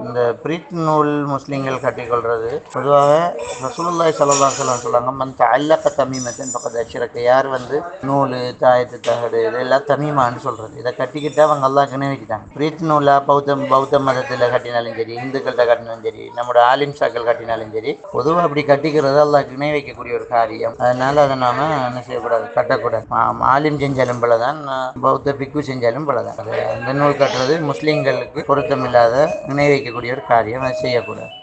இந்த பிரீத் நூல் முஸ்லீம்கள் கட்டிக்கொள்றது பொதுவாக ரசூலுல்லாஹி ஸல்லல்லாஹு அலைஹி வஸல்லம் சொல்லுவாங்க மன் தஅல்லக தமீமத்தன் பக்கத்து அஷ்ரக்க யார் வந்து நூல் தாயத்து தகடு இதெல்லாம் தமீமான்னு சொல்றது இதை கட்டிக்கிட்டு அவங்க அல்லாஹ் இணை வைக்கிட்டாங்க பிரீத் நூலா பௌத்த பௌத்த மதத்தில் கட்டினாலும் சரி இந்துக்கள்கிட்ட கட்டினாலும் சரி நம்மளோட ஆலிம் சாக்கள் கட்டினாலும் சரி பொதுவாக அப்படி கட்டிக்கிறது அல்லாஹ் இணை வைக்கக்கூடிய ஒரு காரியம் அதனால அதை நாம என்ன செய்யக்கூடாது கட்டக்கூடாது ஆ- ஆலிம் செஞ்சாலும் பிள்ளைதான் பௌத்த பிக்கு செஞ்சாலும் பிள்ளைதான் அது அந்த நூல் கட்டுறது முஸ்லீம்களுக்கு பொருத்தமில்லாத இணை வைக்கக்கூடிய ஒரு காரியம் அதை செய்யக்கூடாது